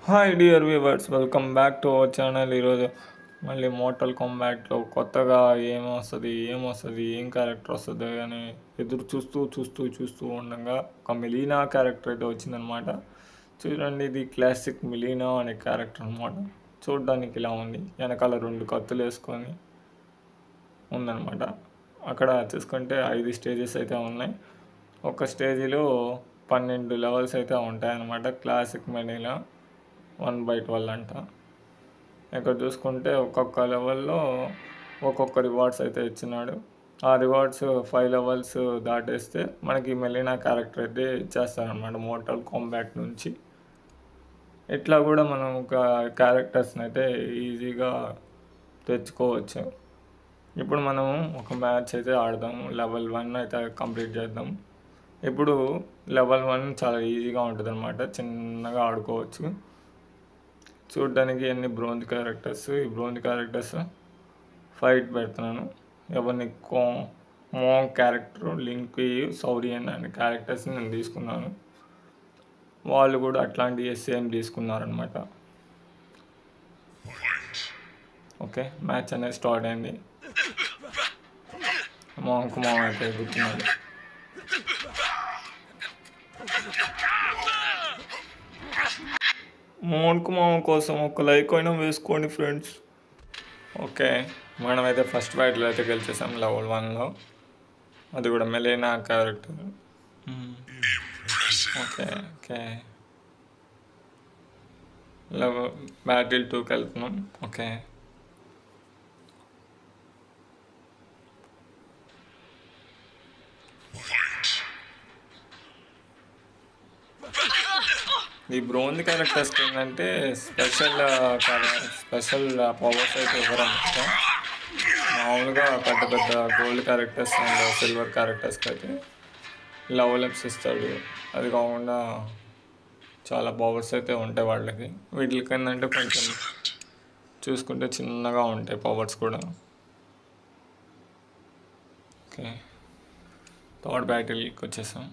hi dear viewers welcome back to our channel ఈరోజు మళ్ళీ motel కాంబాక్ట్లో కొత్తగా ఏం వస్తుంది ఏం వస్తుంది ఏం క్యారెక్టర్ వస్తుంది అని ఎదురు చూస్తూ చూస్తూ చూస్తూ ఉండగా ఒక మిలీనా క్యారెక్టర్ అయితే వచ్చిందనమాట చూడండి ఇది క్లాసిక్ మిలీనా అనే క్యారెక్టర్ అనమాట చూడడానికి ఇలా ఉంది వెనకాల రెండు కత్తులు వేసుకొని ఉందన్నమాట అక్కడ చూసుకుంటే ఐదు స్టేజెస్ అయితే ఉన్నాయి ఒక స్టేజీలో పన్నెండు లెవెల్స్ అయితే ఉంటాయన్నమాట క్లాసిక్ మెనీలో వన్ బై ట్వెల్వ్ అంట ఇక్కడ చూసుకుంటే ఒక్కొక్క లెవెల్లో ఒక్కొక్క రివార్డ్స్ అయితే ఇచ్చినాడు ఆ రివార్డ్స్ ఫైవ్ లెవెల్స్ దాటేస్తే మనకి మెలినా క్యారెక్టర్ అయితే ఇచ్చేస్తారనమాట మోటల్ కాంబాక్ట్ నుంచి ఇట్లా కూడా మనం ఒక క్యారెక్టర్స్ని అయితే ఈజీగా తెచ్చుకోవచ్చు ఇప్పుడు మనం ఒక మ్యాచ్ అయితే ఆడదాము లెవెల్ వన్ అయితే కంప్లీట్ చేద్దాం ఇప్పుడు లెవెల్ వన్ చాలా ఈజీగా ఉంటుంది అనమాట చిన్నగా ఆడుకోవచ్చు చూడడానికి ఎన్ని బ్రోంజ్ క్యారెక్టర్స్ ఈ బ్రోంజ్ క్యారెక్టర్స్ ఫైట్ పెడుతున్నాను ఎవరిని కో మోంగ్ క్యారెక్టర్ లింక్ సౌరియన్ అనే క్యారెక్టర్స్ని నేను తీసుకున్నాను వాళ్ళు కూడా అట్లాంటి సేమ్ తీసుకున్నారనమాట ఓకే మ్యాచ్ అనేది స్టార్ట్ అయింది మాంకు మామ అయితే కూర్చున్నాడు మోన్కు మామ కోసం ఒక లైక్ అయినా వేసుకోండి ఫ్రెండ్స్ ఓకే మనమైతే ఫస్ట్ ఫైట్లో అయితే గెలిచేసాం లెవెల్ వన్లో అది కూడా Melina character okay okay level battle టూకి వెళ్తున్నాం ఓకే ఈ బ్రోంజ్ క్యారెక్టర్స్ ఏంటంటే స్పెషల్ స్పెషల్ పవర్స్ అయితే ఇవ్వరన్నమాట మామూలుగా పెద్ద పెద్ద గోల్డ్ క్యారెక్టర్స్ అండ్ సిల్వర్ క్యారెక్టర్స్కి అయితే లెవెల్ అప్స్ ఇస్తాడు అది కాకుండా చాలా పవర్స్ అయితే ఉంటాయి వాళ్ళకి వీటికి ఏంటంటే కొంచెం చూసుకుంటే చిన్నగా ఉంటాయి పవర్స్ కూడా ఓకే థర్డ్ బ్యాటిల్కి వచ్చేసాం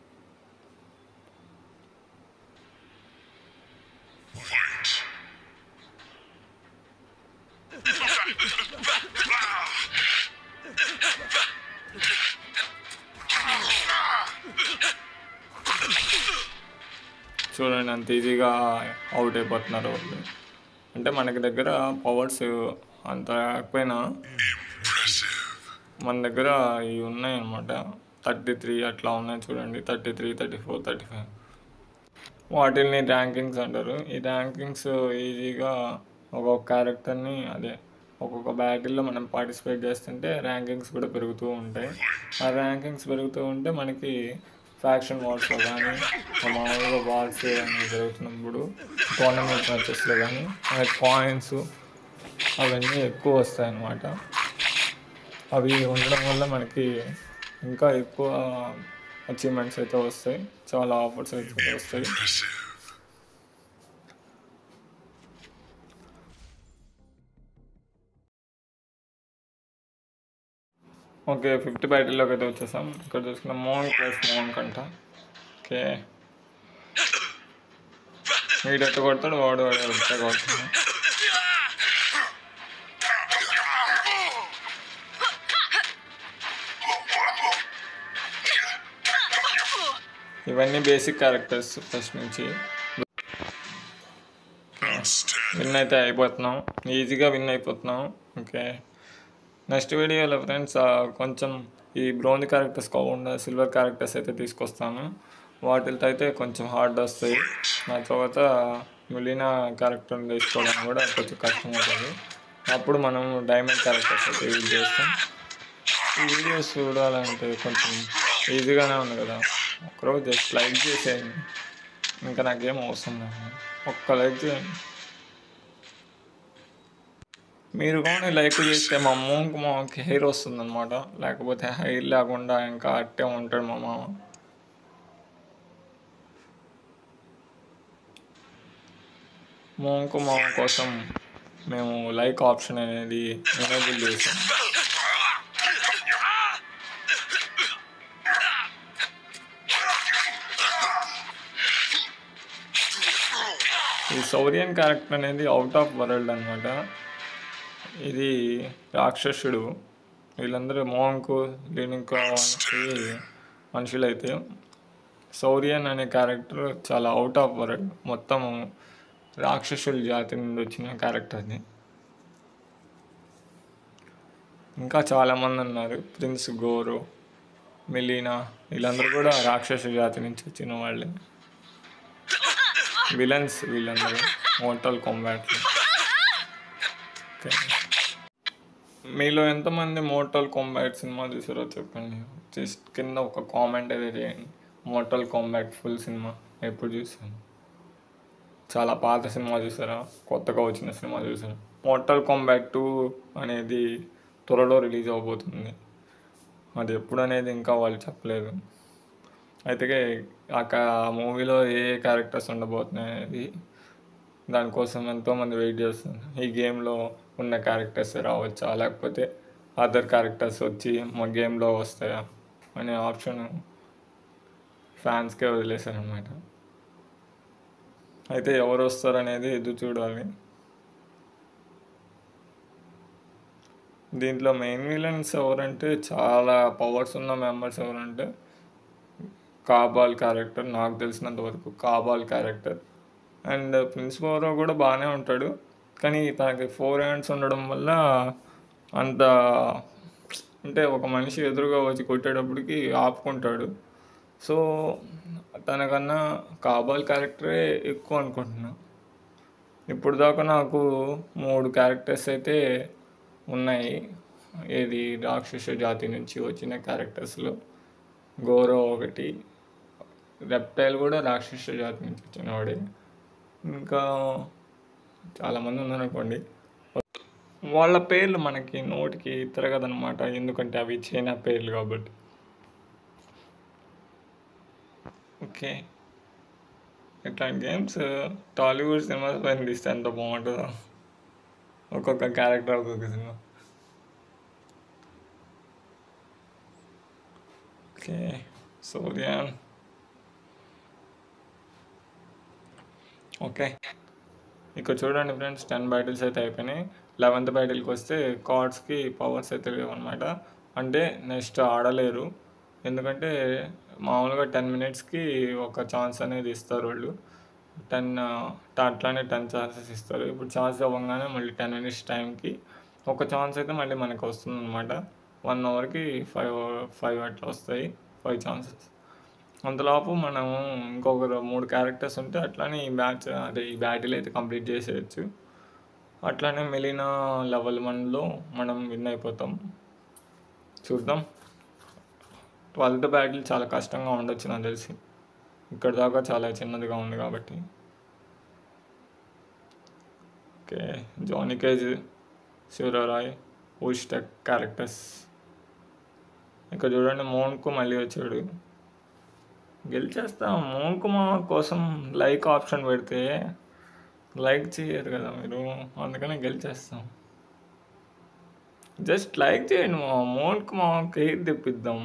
చూడండి అంత ఈజీగా అవుట్ అయిపోతున్నారు వాళ్ళు అంటే మనకి దగ్గర పవర్స్ అంత రాకపోయినా మన దగ్గర ఇవి ఉన్నాయి అనమాట థర్టీ త్రీ అట్లా ఉన్నాయి చూడండి thirty three thirty four thirty five వాటిని ర్యాంకింగ్స్ అంటారు ఈ ర్యాంకింగ్స్ ఈజీగా ఒక్కొక్క క్యారెక్టర్ని అదే ఒక్కొక్క బ్యాటిల్లో మనం పార్టిసిపేట్ చేస్తుంటే ర్యాంకింగ్స్ కూడా పెరుగుతూ ఉంటాయి ఆ ర్యాంకింగ్స్ పెరుగుతూ ఉంటే మనకి ఫ్యాక్షన్ వార్స్లో కానీ మామూలుగా వార్స్ అని జరుగుతున్నప్పుడు టోర్నమెంట్ మ్యాచెస్లో కానీ మనకి కాయిన్స్ అవన్నీ ఎక్కువ వస్తాయి అన్నమాట అవి ఉండడం వల్ల మనకి ఇంకా ఎక్కువ అచీవ్మెంట్స్ అయితే వస్తాయి చాలా ఆఫర్స్ అయితే వస్తాయి ఓకే ఫిఫ్త్ బ్యాటిల్లోకి అయితే వచ్చేసాం ఇక్కడ చూసుకున్న మోన్ ప్లస్ మోన్ కంట ఓకే వీడు ఎట్టు కొడతాడు వాడు వాడు ఎట్ట కొడతాడు ఇవన్నీ బేసిక్ క్యారెక్టర్స్ ఫస్ట్ నుంచి విన్ అయితే అయిపోతున్నాం ఈజీగా విన్ అయిపోతున్నాం ఓకే నెక్స్ట్ వీడియోలో ఫ్రెండ్స్ కొంచెం ఈ బ్రోంజ్ క్యారెక్టర్స్ కాకుండా సిల్వర్ క్యారెక్టర్స్ అయితే తీసుకొస్తాను వాటితో అయితే కొంచెం హార్డ్ వస్తాయి ఆ తర్వాత మిలినా క్యారెక్టర్ తీసుకోవడం కూడా కొంచెం కష్టం అవుతుంది అప్పుడు మనం డైమండ్ క్యారెక్టర్స్ అయితే యూజ్ చేస్తాం ఈ వీడియోస్ చూడాలంటే కొంచెం ఈజీగానే ఉంది కదా ఒకరోజు జస్ట్ లైక్ చేసేయండి ఇంకా నాకేం అవసరం లేదు ఒక్క లైక్ చేయండి మీరు కానీ లైక్ చేస్తే మా అమ్మకి మామకి హెయిర్ వస్తుంది అనమాట లేకపోతే హెయిర్ లేకుండా ఇంకా అట్టే ఉంటాడు మా మామ మోంకు మామ కోసం మేము లైక్ ఆప్షన్ అనేది ఎనేబుల్ చేసాం ఈ సౌరియన్ క్యారెక్టర్ అనేది అవుట్ ఆఫ్ వరల్డ్ అనమాట ఇది రాక్షసుడు వీళ్ళందరూ మోంకు లినింకో మనుషులైతే సౌరియన్ అనే క్యారెక్టర్ చాలా అవుట్ ఆఫ్ వరల్డ్ మొత్తం రాక్షసుల జాతి నుండి వచ్చిన క్యారెక్టర్ అది ఇంకా చాలామంది ఉన్నారు ప్రిన్స్ గోరో మిలీనా వీళ్ళందరూ కూడా రాక్షస జాతి నుంచి వచ్చిన వాళ్ళే విలన్స్ వీళ్ళందరూ మోటల్ కాంబాట్లో ఓకే మీలో ఎంతమంది మోటల్ కాంబాట్ సినిమా చూసారో చెప్పండి జస్ట్ కింద ఒక కామెంట్ అయితే చేయండి మోటల్ కాంబాట్ ఫుల్ సినిమా ఎప్పుడు చూసాను చాలా పాత సినిమా చూసారా కొత్తగా వచ్చిన సినిమా చూసారా మోటల్ కాంబాట్ టూ అనేది త్వరలో రిలీజ్ అవబోతుంది అది ఎప్పుడు అనేది ఇంకా వాళ్ళు చెప్పలేదు అయితే ఆ మూవీలో ఏ ఏ క్యారెక్టర్స్ ఉండబోతున్నాయి అనేది దానికోసం ఎంతోమంది వెయిట్ చేస్తున్నారు ఈ గేమ్లో ఉన్న క్యారెక్టర్స్ రావచ్చా లేకపోతే అదర్ క్యారెక్టర్స్ వచ్చి మా గేమ్లో వస్తాయా అనే ఆప్షన్ ఫ్యాన్స్కే వదిలేశారు అనమాట అయితే ఎవరు వస్తారు అనేది ఎదురు చూడాలి దీంట్లో మెయిన్ విలన్స్ ఎవరంటే చాలా పవర్స్ ఉన్న మెంబర్స్ ఎవరంటే కాబాల్ క్యారెక్టర్ నాకు తెలిసినంత వరకు Kabal character and prince power కూడా బాగానే ఉంటాడు కానీ తనకి ఫోర్ హ్యాండ్స్ ఉండడం వల్ల అంత అంటే ఒక మనిషి ఎదురుగా వచ్చి కొట్టేటప్పటికి ఆపుకుంటాడు సో తనకన్నా కాబాల్ క్యారెక్టరే ఎక్కువ అనుకుంటున్నా ఇప్పుడు దాకా నాకు మూడు క్యారెక్టర్స్ అయితే ఉన్నాయి ఏది రాక్షస జాతి నుంచి వచ్చిన క్యారెక్టర్స్లో గౌరవ్ ఒకటి రెప్టైల్ కూడా రాక్షస జాతి నుంచి వచ్చినవాడే ఇంకా చాలామంది ఉన్నారనుకోండి వాళ్ళ పేర్లు మనకి నోటికి తిరగదనమాట ఎందుకంటే అవి చైనా పేర్లు కాబట్టి ఓకే ఇట్లాంటి గేమ్స్ టాలీవుడ్ సినిమాస్ పైన తీస్తే ఎంత బాగుంటుందో ఒక్కొక్క క్యారెక్టర్ ఒక్కొక్క సినిమా ఓకే సూర్యాన్ ఓకే ఇక్కడ చూడండి ఫ్రెండ్స్ టెన్ బ్యాటిల్స్ అయితే అయిపోయినాయి లెవెంత్ బ్యాటిల్కి వస్తే కార్డ్స్కి పవర్స్ అయితే లేవు అనమాట అంటే నెక్స్ట్ ఆడలేరు ఎందుకంటే మామూలుగా టెన్ మినిట్స్కి ఒక ఛాన్స్ అనేది ఇస్తారు వాళ్ళు టెన్ అట్లానే టెన్ ఛాన్సెస్ ఇస్తారు ఇప్పుడు ఛాన్స్ అవ్వగానే మళ్ళీ టెన్ మినిట్స్ టైంకి ఒక ఛాన్స్ అయితే మళ్ళీ మనకు వస్తుంది అనమాట వన్ అవర్కి ఫైవ్ ఫైవ్ అట్లా వస్తాయి ఫైవ్ ఛాన్సెస్ అంతలోపు మనం ఇంకొక మూడు క్యారెక్టర్స్ ఉంటే అట్లానే ఈ బ్యాచ్ అదే ఈ బ్యాటిల్ అయితే కంప్లీట్ చేసేయచ్చు అట్లానే మెలిన లెవెల్ వన్లో మనం విన్ అయిపోతాం చూద్దాం ట్వెల్త్ బ్యాటిల్ చాలా కష్టంగా ఉండొచ్చు నాకు తెలిసి ఇక్కడ దాకా చాలా చిన్నదిగా ఉంది కాబట్టి ఓకే జానీ కేజ్ శివరాయ్ ఊస్టెక్ క్యారెక్టర్స్ ఇక్కడ చూడండి మోన్కు మళ్ళీ వచ్చాడు గెలిచేస్తాం మోన్కు మా కోసం లైక్ ఆప్షన్ పెడితే లైక్ చేయరు కదా మీరు అందుకని గెలిచేస్తాం జస్ట్ లైక్ చేయండి మా మోన్కు మా హెయిర్ తెప్పిద్దాం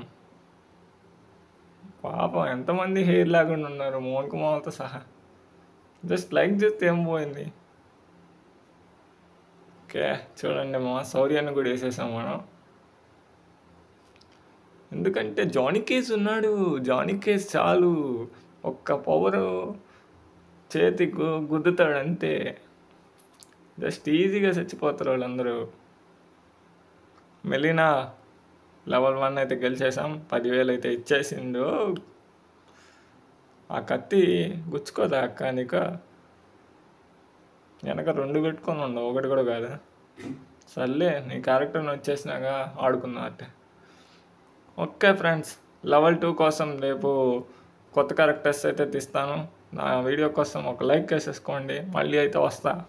పాపం ఎంతమంది హెయిర్ లేకుండా ఉన్నారు మోహన్ కుమార్తో సహా జస్ట్ లైక్ చేస్తే ఏం పోయింది ఓకే చూడండి మా శౌర్యాన్ని కూడా వేసేసాం మనం ఎందుకంటే జానీ కేస్ ఉన్నాడు జానీ కేస్ చాలు ఒక్క పవర్ చేతి గు- గుద్దుతాడు అంతే జస్ట్ ఈజీగా చచ్చిపోతారు వాళ్ళందరూ మెలినా లెవెల్ వన్ అయితే గెలిచేసాం పదివేలు అయితే ఇచ్చేసిండు ఆ కత్తి గుచ్చుకోదా అక్క నీకు వెనక రెండు పెట్టుకొని ఉండవు ఒకటి కూడా కాదు సర్లే నీ క్యారెక్టర్ని వచ్చేసినాక ఆడుకుందాం అంటే ఓకే ఫ్రెండ్స్ లెవెల్ టూ కోసం రేపు కొత్త క్యారెక్టర్స్ అయితే తీస్తాను నా వీడియో కోసం ఒక లైక్ వేసేసుకోండి మళ్ళీ అయితే వస్తా